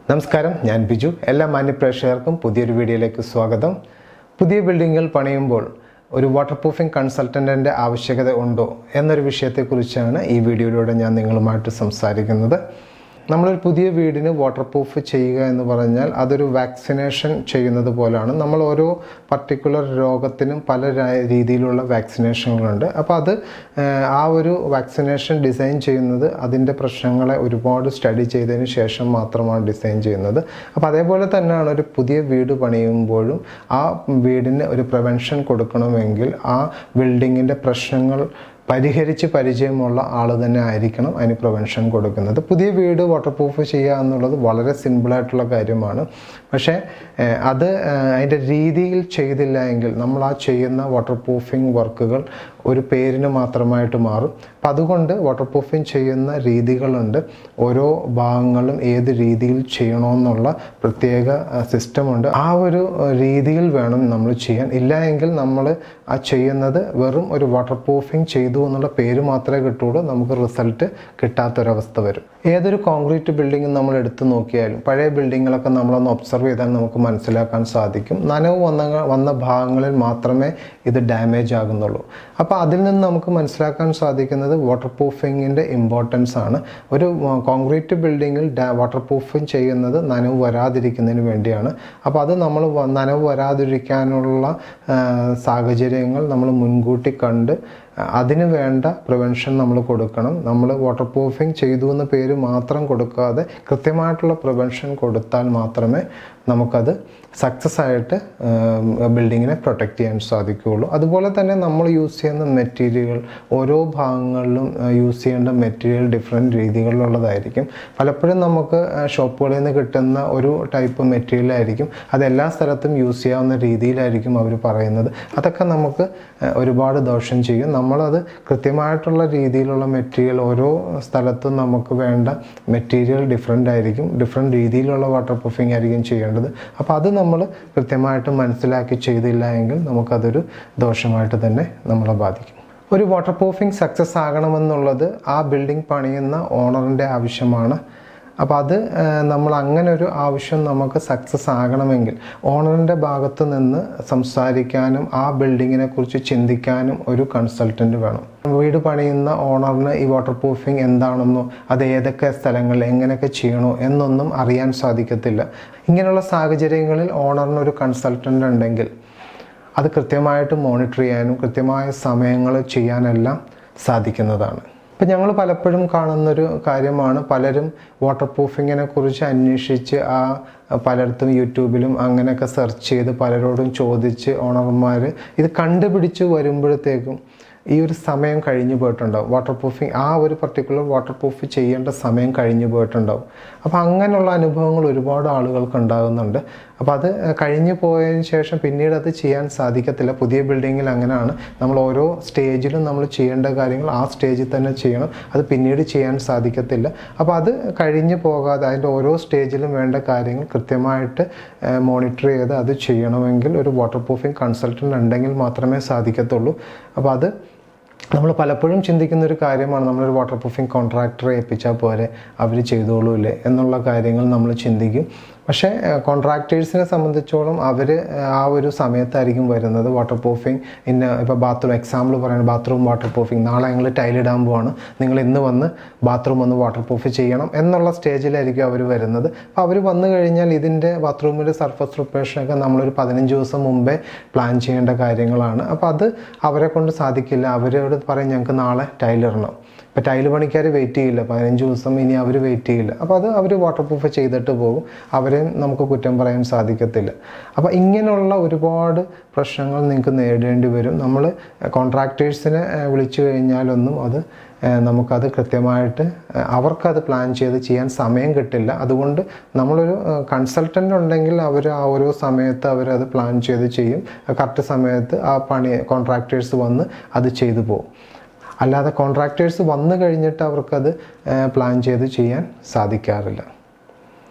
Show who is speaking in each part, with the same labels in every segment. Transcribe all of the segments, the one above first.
Speaker 1: നമസ്കാരം ഞാൻ ബിജു എല്ലാ മാന്യപ്രേക്ഷകർക്കും പുതിയൊരു വീഡിയോയിലേക്ക് സ്വാഗതം പുതിയ ബിൽഡിങ്ങുകൾ പണിയുമ്പോൾ ഒരു വാട്ടർ പ്രൂഫിംഗ് കൺസൾട്ടൻറ്റിൻ്റെ ആവശ്യകത ഉണ്ടോ എന്നൊരു വിഷയത്തെക്കുറിച്ചാണ് ഈ വീഡിയോയിലൂടെ ഞാൻ നിങ്ങളുമായിട്ട് സംസാരിക്കുന്നത് നമ്മളൊരു പുതിയ വീടിന് വാട്ടർ പ്രൂഫ് ചെയ്യുക എന്ന് പറഞ്ഞാൽ അതൊരു വാക്സിനേഷൻ ചെയ്യുന്നത് പോലാണ് നമ്മൾ ഓരോ പർട്ടിക്കുലർ രോഗത്തിനും പല രാ- രീതിയിലുള്ള വാക്സിനേഷനുകളുണ്ട് അപ്പോൾ അത് ഏഹ്, ആ ഒരു വാക്സിനേഷൻ ഡിസൈൻ ചെയ്യുന്നത് അതിൻ്റെ പ്രശ്നങ്ങളെ ഒരുപാട് സ്റ്റഡി ചെയ്തതിന് ശേഷം മാത്രമാണ് ഡിസൈൻ ചെയ്യുന്നത് അപ്പോൾ അതേപോലെ തന്നെയാണ് ഒരു പുതിയ വീട് പണിയുമ്പോഴും ആ വീടിന് ഒരു പ്രിവെൻഷൻ കൊടുക്കണമെങ്കിൽ ആ ബിൽഡിങ്ങിൻ്റെ പ്രശ്നങ്ങൾ പരിഹരിച്ച് പരിചയമുള്ള ആൾ തന്നെ ആയിരിക്കണം അതിന് പ്രിവെൻഷൻ കൊടുക്കുന്നത് പുതിയ വീട് വാട്ടർ പ്രൂഫ് ചെയ്യുക എന്നുള്ളത് വളരെ സിമ്പിളായിട്ടുള്ള കാര്യമാണ് പക്ഷേ ഏഹ്, അത് ഏഹ്, അതിൻ്റെ രീതിയിൽ ചെയ്തില്ല എങ്കിൽ നമ്മൾ ആ ചെയ്യുന്ന വാട്ടർ പ്രൂഫിംഗ് വർക്കുകൾ ഒരു പേരിന് മാത്രമായിട്ട് മാറും അപ്പം അതുകൊണ്ട് വാട്ടർ പ്രൂഫിംഗ് ചെയ്യുന്ന രീതികളുണ്ട് ഓരോ ഭാഗങ്ങളും ഏത് രീതിയിൽ ചെയ്യണമെന്നുള്ള പ്രത്യേക സിസ്റ്റമുണ്ട് ആ ഒരു ഏഹ്, രീതിയിൽ വേണം നമ്മൾ ചെയ്യാൻ ഇല്ല എങ്കിൽ നമ്മൾ ആ ചെയ്യുന്നത് വെറും ഒരു വാട്ടർ പ്രൂഫിംഗ് ചെയ്തു എന്നുള്ള പേര് മാത്രമേ കിട്ടുള്ളൂ നമുക്ക് റിസൾട്ട് കിട്ടാത്തൊരവസ്ഥ വരും ഏതൊരു കോൺക്രീറ്റ് ബിൽഡിംഗ് നമ്മൾ എടുത്തു നോക്കിയാലും പഴയ ബിൽഡിങ്ങുകളൊക്കെ നമ്മളൊന്ന് ഒബ്സർവ് ചെയ്താൽ നമുക്ക് മനസ്സിലാക്കാൻ സാധിക്കും നനവ് വന്ന വന്ന ഭാഗങ്ങളിൽ മാത്രമേ ഇത് ഡാമേജ് ആകുന്നുള്ളൂ അപ്പോൾ അതിൽ നിന്ന് നമുക്ക് മനസ്സിലാക്കാൻ സാധിക്കുന്നത് വാട്ടർ പ്രൂഫിങ്ങിൻ്റെ ഇമ്പോർട്ടൻസ് ആണ് ഒരു കോൺക്രീറ്റ് ബിൽഡിങ്ങിൽ വാട്ടർ പ്രൂഫിങ് ചെയ്യുന്നത് നനവ് വരാതിരിക്കുന്നതിന് വേണ്ടിയാണ് അപ്പോൾ അത് നമ്മൾ വ- നനവ് വരാതിരിക്കാനുള്ള ആ, സാഹചര്യങ്ങൾ നമ്മൾ മുൻകൂട്ടി കണ്ട് അതിന് വേണ്ട പ്രിവെൻഷൻ നമ്മൾ കൊടുക്കണം നമ്മൾ വാട്ടർ പ്രൂഫിംഗ് ചെയ്തു എന്ന പേര് മാത്രം കൊടുക്കാതെ കൃത്യമായിട്ടുള്ള പ്രിവെൻഷൻ കൊടുത്താൽ മാത്രമേ നമുക്കത് സക്സസ് ആയിട്ട് ബിൽഡിങ്ങിനെ പ്രൊട്ടക്റ്റ് ചെയ്യാൻ സാധിക്കുകയുള്ളൂ അതുപോലെ തന്നെ നമ്മൾ യൂസ് ചെയ്യുന്ന മെറ്റീരിയൽ ഓരോ ഭാഗങ്ങളിലും യൂസ് ചെയ്യേണ്ട മെറ്റീരിയൽ ഡിഫറെൻറ്റ് രീതികളിലുള്ളതായിരിക്കും പലപ്പോഴും നമുക്ക് ഷോപ്പുകളിൽ നിന്ന് കിട്ടുന്ന ഒരു ടൈപ്പ് മെറ്റീരിയൽ ആയിരിക്കും അത് എല്ലാ സ്ഥലത്തും യൂസ് ചെയ്യാവുന്ന രീതിയിലായിരിക്കും അവർ പറയുന്നത് അതൊക്കെ നമുക്ക് ഏഹ്, ഒരുപാട് ദോഷം ചെയ്യും നമ്മളത് കൃത്യമായിട്ടുള്ള രീതിയിലുള്ള മെറ്റീരിയൽ ഓരോ സ്ഥലത്തും നമുക്ക് വേണ്ട മെറ്റീരിയൽ ഡിഫറെൻ്റ് ആയിരിക്കും ഡിഫറെൻറ്റ് രീതിയിലുള്ള വാട്ടർ പ്രൂഫിംഗ് ആയിരിക്കും ചെയ്യേണ്ടത് അപ്പോൾ അത് നമ്മൾ കൃത്യമായിട്ട് മനസ്സിലാക്കി ചെയ്തില്ല എങ്കിൽ നമുക്കതൊരു ദോഷമായിട്ട് തന്നെ നമ്മളെ ബാധിക്കും ഒരു വാട്ടർ പ്രൂഫിംഗ് സക്സസ് ആകണമെന്നുള്ളത് ആ ബിൽഡിംഗ് പണിയുന്ന ഓണറിൻ്റെ ആവശ്യമാണ് അപ്പോൾ അത് ഏഹ്, നമ്മൾ അങ്ങനെ ഒരു ആവശ്യം നമുക്ക് സക്സസ് ആകണമെങ്കിൽ ഓണറിൻ്റെ ഭാഗത്ത് നിന്ന് സംസാരിക്കാനും ആ ബിൽഡിങ്ങിനെ കുറിച്ച് ചിന്തിക്കാനും ഒരു കൺസൾട്ടൻറ്റ് വേണം വീട് പണിയുന്ന ഓണറിന് ഈ വാട്ടർ പ്രൂഫിംഗ് എന്താണെന്നോ അത് ഏതൊക്കെ സ്ഥലങ്ങളിൽ എങ്ങനെയൊക്കെ ചെയ്യണോ എന്നൊന്നും അറിയാൻ സാധിക്കത്തില്ല ഇങ്ങനെയുള്ള സാഹചര്യങ്ങളിൽ ഓണറിന് ഒരു കൺസൾട്ടൻ്റ് ഉണ്ടെങ്കിൽ അത് കൃത്യമായിട്ട് മോണിറ്റർ ചെയ്യാനും കൃത്യമായ സമയങ്ങൾ ചെയ്യാനെല്ലാം സാധിക്കുന്നതാണ് ഇപ്പം ഞങ്ങൾ പലപ്പോഴും കാണുന്നൊരു കാര്യമാണ് പലരും വാട്ടർ പ്രൂഫിങ്ങിനെ കുറിച്ച് അന്വേഷിച്ച് ആ പലയിടത്തും യൂട്യൂബിലും അങ്ങനെയൊക്കെ സെർച്ച് ചെയ്ത് പലരോടും ചോദിച്ച് ഓണർമാർ ഇത് കണ്ടുപിടിച്ച് വരുമ്പോഴത്തേക്കും ഈ ഒരു സമയം കഴിഞ്ഞു പോയിട്ടുണ്ടാവും വാട്ടർ പ്രൂഫിങ് ആ ഒരു പർട്ടിക്കുലർ വാട്ടർ പ്രൂഫ് ചെയ്യേണ്ട സമയം കഴിഞ്ഞു പോയിട്ടുണ്ടാവും അപ്പോൾ അങ്ങനെയുള്ള അനുഭവങ്ങൾ ഒരുപാട് ആളുകൾക്ക് ഉണ്ടാകുന്നുണ്ട് അപ്പോൾ അത് കഴിഞ്ഞു പോയതിന് ശേഷം പിന്നീട് അത് ചെയ്യാൻ സാധിക്കത്തില്ല പുതിയ ബിൽഡിങ്ങിൽ അങ്ങനെയാണ് നമ്മൾ ഓരോ സ്റ്റേജിലും നമ്മൾ ചെയ്യേണ്ട കാര്യങ്ങൾ ആ സ്റ്റേജിൽ തന്നെ ചെയ്യണം അത് പിന്നീട് ചെയ്യാൻ സാധിക്കത്തില്ല അപ്പോൾ അത് കഴിഞ്ഞു പോകാതെ അതിൻ്റെ ഓരോ സ്റ്റേജിലും വേണ്ട കാര്യങ്ങൾ കൃത്യമായിട്ട് മോണിറ്റർ ചെയ്ത് അത് ചെയ്യണമെങ്കിൽ ഒരു വാട്ടർ പ്രൂഫിംഗ് കൺസൾട്ടൻ്റ് ഉണ്ടെങ്കിൽ മാത്രമേ സാധിക്കത്തുള്ളൂ അപ്പോൾ അത് നമ്മൾ പലപ്പോഴും ചിന്തിക്കുന്ന ഒരു കാര്യമാണ് നമ്മളൊരു വാട്ടർ പ്രൂഫിംഗ് കോൺട്രാക്ടറെ ഏൽപ്പിച്ചാൽ പോരെ അവർ ചെയ്തോളൂല്ലേ എന്നുള്ള കാര്യങ്ങൾ നമ്മൾ ചിന്തിക്കും പക്ഷേ കോൺട്രാക്ടേഴ്സിനെ സംബന്ധിച്ചോളം അവർ ആ ഒരു സമയത്തായിരിക്കും വരുന്നത് വാട്ടർ പ്രൂഫിംഗ് ഇന്ന ഇപ്പോൾ ബാത്റൂം എക്സാമ്പിൾ പറയുന്നത് ബാത്റൂം വാട്ടർ പ്രൂഫിംഗ് നാളെ ഞങ്ങൾ ടൈലിടാൻ പോവാണ് നിങ്ങൾ ഇന്ന് വന്ന് ബാത്റൂം ഒന്ന് വാട്ടർ പ്രൂഫ് ചെയ്യണം എന്നുള്ള സ്റ്റേജിലായിരിക്കും അവർ വരുന്നത് അപ്പോൾ അവർ വന്നു കഴിഞ്ഞാൽ ഇതിൻ്റെ ബാത്റൂമിൻ്റെ സർഫസ് റിപ്പറേഷനൊക്കെ നമ്മളൊരു പതിനഞ്ച് ദിവസം മുമ്പേ പ്ലാൻ ചെയ്യേണ്ട കാര്യങ്ങളാണ് അപ്പോൾ അത് അവരെ കൊണ്ട് സാധിക്കില്ല അവരോട് പറയും ഞങ്ങൾക്ക് നാളെ ടൈലിടണം ഇപ്പോൾ ടൈല് പണിക്കാർ വെയിറ്റ് ചെയ്യില്ല പതിനഞ്ച് ദിവസം ഇനി അവർ വെയിറ്റ് ചെയ്യില്ല അപ്പോൾ അത് അവർ വാട്ടർ പ്രൂഫ് ചെയ്തിട്ട് പോകും അവരെയും നമുക്ക് കുറ്റം പറയാൻ സാധിക്കത്തില്ല അപ്പോൾ ഇങ്ങനെയുള്ള ഒരുപാട് പ്രശ്നങ്ങൾ നിങ്ങൾക്ക് നേരിടേണ്ടി വരും നമ്മൾ കോൺട്രാക്ടേഴ്സിനെ വിളിച്ചു കഴിഞ്ഞാലൊന്നും അത് ഏഹ് നമുക്കത് കൃത്യമായിട്ട് ഏഹ് അവർക്കത് പ്ലാൻ ചെയ്ത് ചെയ്യാൻ സമയം കിട്ടില്ല അതുകൊണ്ട് നമ്മളൊരു കൺസൾട്ടൻ്റ് ഉണ്ടെങ്കിൽ അവർ ആ ഓരോ സമയത്ത് അവരത് പ്ലാൻ ചെയ്ത് ചെയ്യും കറക്റ്റ് സമയത്ത് ആ പണി കോൺട്രാക്ടേഴ്സ് വന്ന് അത് ചെയ്തു പോകും അല്ലാതെ കോൺട്രാക്ടേഴ്സ് വന്നു കഴിഞ്ഞിട്ട് അവർക്കത് പ്ലാൻ ചെയ്ത് ചെയ്യാൻ സാധിക്കാറില്ല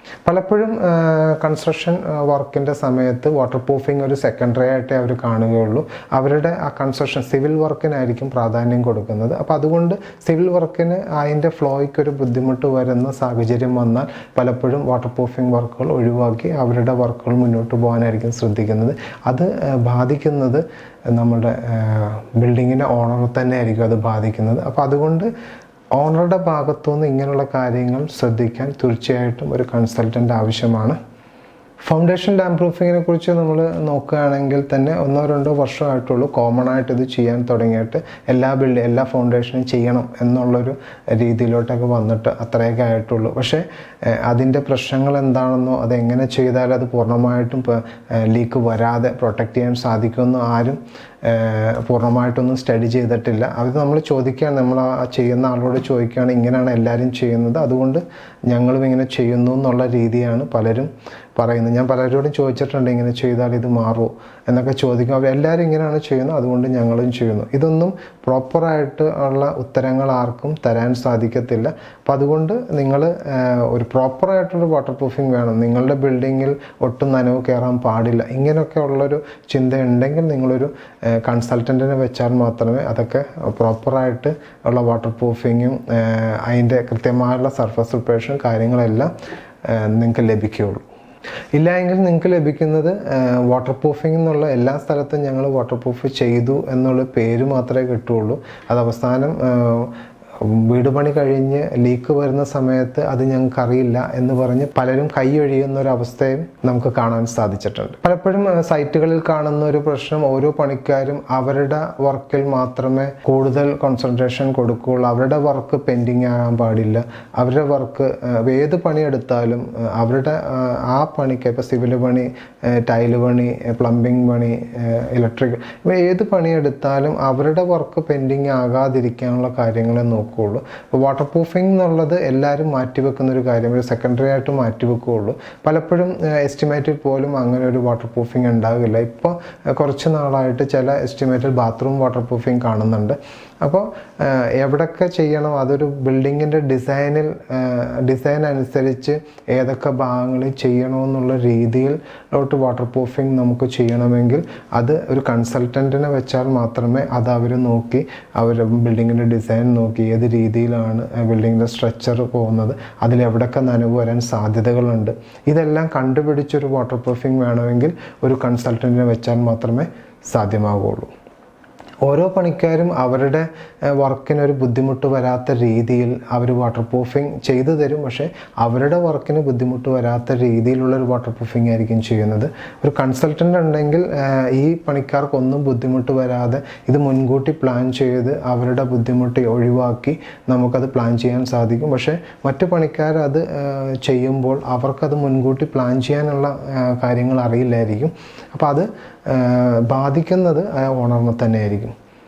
Speaker 1: പലപ്പോഴും കൺസ്ട്രക്ഷൻ വർക്കിൻ്റെ സമയത്ത് വാട്ടർ പ്രൂഫിംഗ് ഒരു സെക്കൻഡറി ആയിട്ടേ അവർ കാണുകയുള്ളൂ അവരുടെ ആ കൺസ്ട്രക്ഷൻ സിവിൽ വർക്കിനായിരിക്കും പ്രാധാന്യം കൊടുക്കുന്നത് അപ്പോൾ അതുകൊണ്ട് സിവിൽ വർക്കിന് അതിൻ്റെ ഫ്ലോയ്ക്ക് ഒരു ബുദ്ധിമുട്ട് വരുന്ന സാഹചര്യം വന്നാൽ പലപ്പോഴും വാട്ടർ പ്രൂഫിംഗ് വർക്കുകൾ ഒഴിവാക്കി അവരുടെ വർക്കുകൾ മുന്നോട്ട് പോകാനായിരിക്കും ശ്രദ്ധിക്കുന്നത് അത് ആ, ബാധിക്കുന്നത് നമ്മുടെ ബിൽഡിങ്ങിൻ്റെ ഓണർ തന്നെ ആയിരിക്കും അത് ബാധിക്കുന്നത് അപ്പോൾ അതുകൊണ്ട് ഓണറുടെ ഭാഗത്തുനിന്ന് ഇങ്ങനെയുള്ള കാര്യങ്ങൾ ശ്രദ്ധിക്കാൻ തീർച്ചയായിട്ടും ഒരു കൺസൾട്ടൻ്റ് ആവശ്യമാണ് ഫൗണ്ടേഷൻ ഡാം പ്രൂഫിങ്ങിനെ കുറിച്ച് നമ്മൾ നോക്കുകയാണെങ്കിൽ തന്നെ ഒന്നോ രണ്ടോ വർഷമായിട്ടുള്ളൂ കോമൺ ആയിട്ട് ഇത് ചെയ്യാൻ തുടങ്ങിയിട്ട് എല്ലാ ബിൽഡിംഗ് എല്ലാ ഫൗണ്ടേഷനും ചെയ്യണം എന്നുള്ളൊരു രീതിയിലോട്ടൊക്കെ വന്നിട്ട് അത്രയൊക്കെ ആയിട്ടുള്ളൂ പക്ഷേ ഏഹ്, അതിൻ്റെ പ്രശ്നങ്ങൾ എന്താണെന്നോ അതെങ്ങനെ ചെയ്താൽ അത് പൂർണ്ണമായിട്ടും ലീക്ക് വരാതെ പ്രൊട്ടക്റ്റ് ചെയ്യാൻ സാധിക്കുമെന്നോ ആരും ഏഹ്, പൂർണ്ണമായിട്ടൊന്നും സ്റ്റഡി ചെയ്തിട്ടില്ല അത് നമ്മൾ ചോദിക്കുകയാണ് നമ്മൾ ആ ചെയ്യുന്ന ആളോട് ചോദിക്കുകയാണ് ഇങ്ങനെയാണ് എല്ലാവരും ചെയ്യുന്നത് അതുകൊണ്ട് ഞങ്ങളും ഇങ്ങനെ ചെയ്യുന്നു എന്നുള്ള രീതിയാണ് പലരും പറയുന്നത് ഞാൻ പലരോടും ചോദിച്ചിട്ടുണ്ട് ഇങ്ങനെ ചെയ്താൽ ഇത് മാറുമോ എന്നൊക്കെ ചോദിക്കും അവർ എല്ലാവരും ഇങ്ങനെയാണ് ചെയ്യുന്നത് അതുകൊണ്ട് ഞങ്ങളും ചെയ്യുന്നു ഇതൊന്നും പ്രോപ്പറായിട്ട് ഉള്ള ഉത്തരങ്ങൾ ആർക്കും തരാൻ സാധിക്കത്തില്ല അപ്പം അതുകൊണ്ട് നിങ്ങൾ ഒരു പ്രോപ്പറായിട്ടുള്ള വാട്ടർ പ്രൂഫിംഗ് വേണം നിങ്ങളുടെ ബിൽഡിങ്ങിൽ ഒട്ടും നനവ് കയറാൻ പാടില്ല ഇങ്ങനെയൊക്കെ ഉള്ളൊരു ചിന്ത ഉണ്ടെങ്കിൽ നിങ്ങളൊരു കൺസൾട്ടൻറ്റിനെ വെച്ചാൽ മാത്രമേ അതൊക്കെ പ്രോപ്പറായിട്ട് ഉള്ള വാട്ടർ പ്രൂഫിങ്ങും അതിൻ്റെ കൃത്യമായുള്ള സർഫസ് പ്രിപ്പറേഷൻ കാര്യങ്ങളെല്ലാം നിങ്ങൾക്ക് ലഭിക്കുകയുള്ളൂ ഇല്ല എങ്കിൽ നിങ്ങൾക്ക് ലഭിക്കുന്നത് വാട്ടർ പ്രൂഫിംഗ് എന്നുള്ള എല്ലാ സ്ഥലത്തും ഞങ്ങൾ വാട്ടർ പ്രൂഫ് ചെയ്തു എന്നുള്ള പേര് മാത്രമേ കിട്ടുകയുള്ളൂ അത് അവസാനം ആ, വീട് പണി കഴിഞ്ഞ് ലീക്ക് വരുന്ന സമയത്ത് അത് ഞങ്ങൾക്ക് അറിയില്ല എന്ന് പറഞ്ഞ് പലരും കൈയൊഴിയുന്ന ഒരു അവസ്ഥയും നമുക്ക് കാണാൻ സാധിച്ചിട്ടുണ്ട് പലപ്പോഴും ആ, സൈറ്റുകളിൽ കാണുന്ന ഒരു പ്രശ്നം ഓരോ പണിക്കാരും അവരുടെ വർക്കിൽ മാത്രമേ കൂടുതൽ കോൺസെൻട്രേഷൻ കൊടുക്കുകയുള്ളൂ അവരുടെ വർക്ക് പെൻഡിങ് ആകാൻ പാടില്ല അവരുടെ വർക്ക് ഏത് പണിയെടുത്താലും ആ, അവരുടെ ആ, ആ പണിക്ക് ഇപ്പോൾ സിവിൽ പണി ടൈല് പണി പ്ലംബിംഗ് പണി ഇലക്ട്രിക് ഏത് പണിയെടുത്താലും അവരുടെ വർക്ക് പെൻഡിങ് ആകാതിരിക്കാനുള്ള കാര്യങ്ങളെ നോക്കുകയുള്ളൂ അപ്പോൾ വാട്ടർ പ്രൂഫിംഗ് എന്നുള്ളത് എല്ലാവരും മാറ്റിവെക്കുന്ന ഒരു കാര്യം ഒരു സെക്കൻഡറി ആയിട്ട് മാറ്റിവെക്കുകയുള്ളൂ പലപ്പോഴും എസ്റ്റിമേറ്റിൽ പോലും അങ്ങനെ ഒരു വാട്ടർ പ്രൂഫിംഗ് ഉണ്ടാകില്ല ഇപ്പോൾ കുറച്ച് നാളായിട്ട് ചില എസ്റ്റിമേറ്റിൽ ബാത്റൂം വാട്ടർ പ്രൂഫിംഗ് കാണുന്നുണ്ട് അപ്പോൾ എവിടൊക്കെ ചെയ്യണം അതൊരു ബിൽഡിങ്ങിൻ്റെ ഡിസൈനിൽ ഡിസൈൻ അനുസരിച്ച് ഏതൊക്കെ ഭാഗങ്ങളിൽ ചെയ്യണമെന്നുള്ള രീതിയിലോട്ട് വാട്ടർ പ്രൂഫിംഗ് നമുക്ക് ചെയ്യണമെങ്കിൽ അത് ഒരു കൺസൾട്ടൻറ്റിനെ വെച്ചാൽ മാത്രമേ അത് അവർ നോക്കി അവർ ബിൽഡിങ്ങിൻ്റെ ഡിസൈൻ നോക്കി ഏത് രീതിയിലാണ് ബിൽഡിങ്ങിൻ്റെ സ്ട്രക്ചർ പോകുന്നത് അതിൽ എവിടെയൊക്കെ നനവ് വരാൻ സാധ്യതകളുണ്ട് ഇതെല്ലാം കണ്ടുപിടിച്ചൊരു വാട്ടർ പ്രൂഫിംഗ് വേണമെങ്കിൽ ഒരു കൺസൾട്ടൻറ്റിനെ വെച്ചാൽ മാത്രമേ സാധ്യമാകുള്ളൂ ഓരോ പണിക്കാരും അവരുടെ ഏഹ്, വർക്കിന് ഒരു ബുദ്ധിമുട്ട് വരാത്ത രീതിയിൽ അവർ വാട്ടർ പ്രൂഫിംഗ് ചെയ്തു തരും പക്ഷേ അവരുടെ വർക്കിന് ബുദ്ധിമുട്ട് വരാത്ത രീതിയിലുള്ള ഒരു വാട്ടർ പ്രൂഫിംഗ് ആയിരിക്കും ചെയ്യുന്നത് ഒരു കൺസൾട്ടൻ്റ് ഉണ്ടെങ്കിൽ ഏഹ്, ഈ പണിക്കാർക്കൊന്നും ബുദ്ധിമുട്ട് വരാതെ ഇത് മുൻകൂട്ടി പ്ലാൻ ചെയ്ത് അവരുടെ ബുദ്ധിമുട്ട് ഒഴിവാക്കി നമുക്കത് പ്ലാൻ ചെയ്യാൻ സാധിക്കും പക്ഷേ മറ്റു പണിക്കാർ അത് ഏഹ്, ചെയ്യുമ്പോൾ അവർക്കത് മുൻകൂട്ടി പ്ലാൻ ചെയ്യാനുള്ള ഏഹ്, കാര്യങ്ങൾ അറിയില്ലായിരിക്കും അപ്പോൾ അത് ഏഹ്, ബാധിക്കുന്നത് ആ ഓണറിനെ തന്നെയായിരിക്കും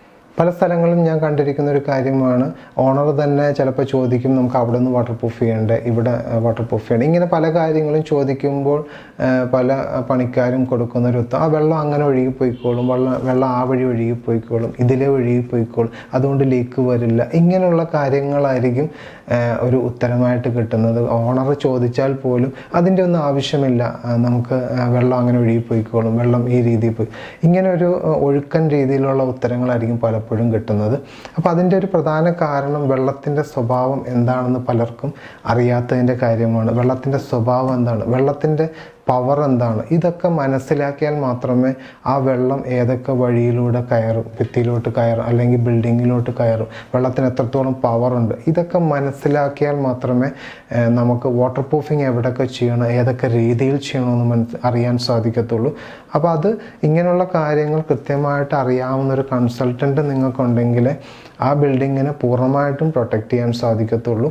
Speaker 1: പല സ്ഥലങ്ങളിലും ഞാൻ കണ്ടിരിക്കുന്ന ഒരു കാര്യമാണ് ഓണർ തന്നെ ചിലപ്പോൾ ചോദിക്കും നമുക്ക് അവിടെ നിന്ന് വാട്ടർ പ്രൂഫ് ചെയ്യണ്ടേ ഇവിടെ വാട്ടർ പ്രൂഫ് ചെയ്യണ്ടേ ഇങ്ങനെ പല കാര്യങ്ങളും ചോദിക്കുമ്പോൾ ആ, പല പണിക്കാരും കൊടുക്കുന്ന ഒരു ഉത്തരം ആ വെള്ളം അങ്ങനെ ഒഴുകി പോയിക്കോളും വെള്ളം വെള്ളം ആ വഴി ഒഴുകി പോയിക്കോളും ഇതിലെ ഒഴുകി പോയിക്കോളും അതുകൊണ്ട് ലീക്ക് വരില്ല ഇങ്ങനെയുള്ള കാര്യങ്ങളായിരിക്കും ആ, ഒരു ഉത്തരമായിട്ട് കിട്ടുന്നത് ഓണർ ചോദിച്ചാൽ പോലും അതിൻ്റെ ഒന്നും ആവശ്യമില്ല ആ, നമുക്ക് ആ, വെള്ളം അങ്ങനെ ഒഴുകി പോയിക്കോളും വെള്ളം ഈ രീതിയിൽ പോയി ഇങ്ങനെ ഒരു ആ, ഒഴുക്കൻ രീതിയിലുള്ള ഉത്തരങ്ങളായിരിക്കും പലപ്പോഴും കിട്ടുന്നത് അപ്പോൾ അതിൻ്റെ ഒരു പ്രധാന കാരണം വെള്ളത്തിൻ്റെ സ്വഭാവം എന്താണെന്ന് പലർക്കും അറിയാത്തതിൻ്റെ കാര്യമാണ് വെള്ളത്തിൻ്റെ സ്വഭാവം എന്താണ് വെള്ളത്തിൻ്റെ പവർ എന്താണ് ഇതൊക്കെ മനസ്സിലാക്കിയാൽ മാത്രമേ ആ വെള്ളം ഏതൊക്കെ വഴിയിലൂടെ കയറും ഭിത്തിയിലോട്ട് കയറും അല്ലെങ്കിൽ ബിൽഡിങ്ങിലോട്ട് കയറും വെള്ളത്തിന് എത്രത്തോളം പവറുണ്ട് ഇതൊക്കെ മനസ്സിലാക്കിയാൽ മാത്രമേ ഏഹ്, നമുക്ക് വാട്ടർ പ്രൂഫിങ് എവിടെയൊക്കെ ചെയ്യണം ഏതൊക്കെ രീതിയിൽ ചെയ്യണമെന്ന് മനസ് അറിയാൻ സാധിക്കത്തുള്ളൂ അപ്പോൾ അത് ഇങ്ങനെയുള്ള കാര്യങ്ങൾ കൃത്യമായിട്ട് അറിയാവുന്ന ഒരു കൺസൾട്ടൻറ്റ് നിങ്ങൾക്കുണ്ടെങ്കിൽ ആ ബിൽഡിങ്ങിനെ പൂർണ്ണമായിട്ടും പ്രൊട്ടക്റ്റ് ചെയ്യാൻ സാധിക്കത്തുള്ളൂ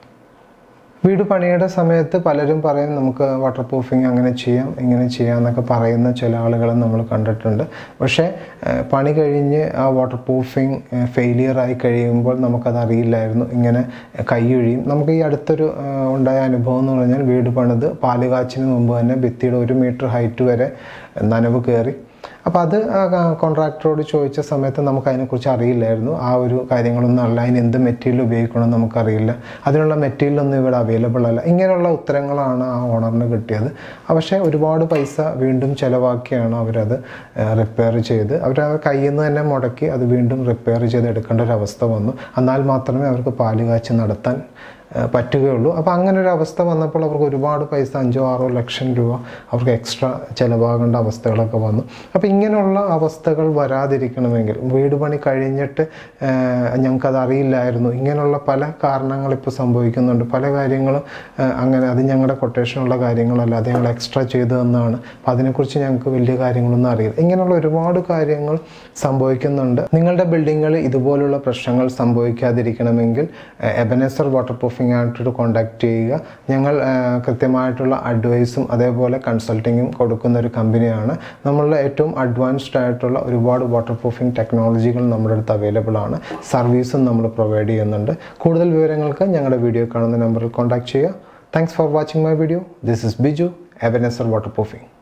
Speaker 1: വീട് പണിയുടെ സമയത്ത് പലരും പറയും നമുക്ക് വാട്ടർ പ്രൂഫിങ് അങ്ങനെ ചെയ്യാം ഇങ്ങനെ ചെയ്യാം എന്നൊക്കെ പറയുന്ന ചില ആളുകളെ നമ്മൾ കണ്ടിട്ടുണ്ട് പക്ഷേ ഏഹ്, പണി കഴിഞ്ഞ് ആ വാട്ടർ പ്രൂഫിങ് ഫെയിലിയർ ആയി കഴിയുമ്പോൾ നമുക്കത് അറിയില്ലായിരുന്നു ഇങ്ങനെ കൈയൊഴിയും നമുക്ക് ഈ അടുത്തൊരു ഏഹ്, ഉണ്ടായ അനുഭവം എന്ന് പറഞ്ഞാൽ വീട് പണിത് പാലുകാച്ചിന് മുമ്പ് തന്നെ ഭിത്തിയുടെ ഒരു മീറ്റർ ഹൈറ്റ് വരെ നനവ് കയറി അപ്പോൾ അത് കോൺട്രാക്ടറോട് ചോദിച്ച സമയത്ത് നമുക്ക് അതിനെക്കുറിച്ച് അറിയില്ലായിരുന്നു ആ ഒരു കാര്യങ്ങളൊന്നും അല്ല അതിന് എന്ത് മെറ്റീരിയൽ ഉപയോഗിക്കണമെന്ന് നമുക്കറിയില്ല അതിനുള്ള മെറ്റീരിയൽ ഒന്നും ഇവിടെ അവൈലബിൾ അല്ല ഇങ്ങനെയുള്ള ഉത്തരങ്ങളാണ് ആ ഓണറിന് കിട്ടിയത് പക്ഷേ ഒരുപാട് പൈസ വീണ്ടും ചിലവാക്കിയാണ് അവരത് റിപ്പയർ ചെയ്ത് അവർ കയ്യിൽ നിന്ന് തന്നെ മുടക്കി അത് വീണ്ടും റിപ്പയർ ചെയ്ത് എടുക്കേണ്ട ഒരു അവസ്ഥ വന്നു എന്നാൽ മാത്രമേ അവർക്ക് പാല് കാച്ചി നടത്താൻ ഏഹ് പറ്റുകയുള്ളൂ അപ്പോൾ അങ്ങനെ ഒരു അവസ്ഥ വന്നപ്പോൾ അവർക്ക് ഒരുപാട് പൈസ അഞ്ചോ ആറോ ലക്ഷം രൂപ അവർക്ക് എക്സ്ട്രാ ചിലവാകേണ്ട അവസ്ഥകളൊക്കെ വന്നു അപ്പോൾ ഇങ്ങനെയുള്ള അവസ്ഥകൾ വരാതിരിക്കണമെങ്കിൽ വീട് പണി കഴിഞ്ഞിട്ട് ഏഹ് ഞങ്ങൾക്കത് അറിയില്ലായിരുന്നു ഇങ്ങനെയുള്ള പല കാരണങ്ങൾ ഇപ്പോൾ സംഭവിക്കുന്നുണ്ട് പല കാര്യങ്ങളും ഏഹ് അങ്ങനെ അത് ഞങ്ങളുടെ കൊട്ടേഷനുള്ള കാര്യങ്ങളല്ല അത് ഞങ്ങൾ എക്സ്ട്രാ ചെയ്തു തന്നതാണ് അപ്പോൾ അതിനെക്കുറിച്ച് ഞങ്ങൾക്ക് വലിയ കാര്യങ്ങളൊന്നും അറിയില്ല ഇങ്ങനെയുള്ള ഒരുപാട് കാര്യങ്ങൾ സംഭവിക്കുന്നുണ്ട് നിങ്ങളുടെ ബിൽഡിങ്ങുകളിൽ ഇതുപോലുള്ള പ്രശ്നങ്ങൾ സംഭവിക്കാതിരിക്കണമെങ്കിൽ എബനേസർ വാട്ടർ പ്രൂഫിംഗ് ആയിട്ട് കോൺടാക്ട് ചെയ്യുക ഞങ്ങൾ ആ, കൃത്യമായിട്ടുള്ള അഡ്വൈസും അതേപോലെ കൺസൾട്ടിങ്ങും കൊടുക്കുന്ന ഒരു കമ്പനിയാണ് നമ്മളുടെ ഏറ്റവും അഡ്വാൻസ്ഡ് ആയിട്ടുള്ള ഒരുപാട് വാട്ടർ പ്രൂഫിംഗ് ടെക്നോളജികൾ നമ്മുടെ അടുത്ത് അവൈലബിൾ ആണ് സർവീസും നമ്മൾ പ്രൊവൈഡ് ചെയ്യുന്നുണ്ട് കൂടുതൽ വിവരങ്ങൾക്ക് ഞങ്ങളുടെ വീഡിയോ കാണുന്ന നമ്പറിൽ കോൺടാക്ട് ചെയ്യുക thanks for watching my video this is Biju Ebenezer water proofing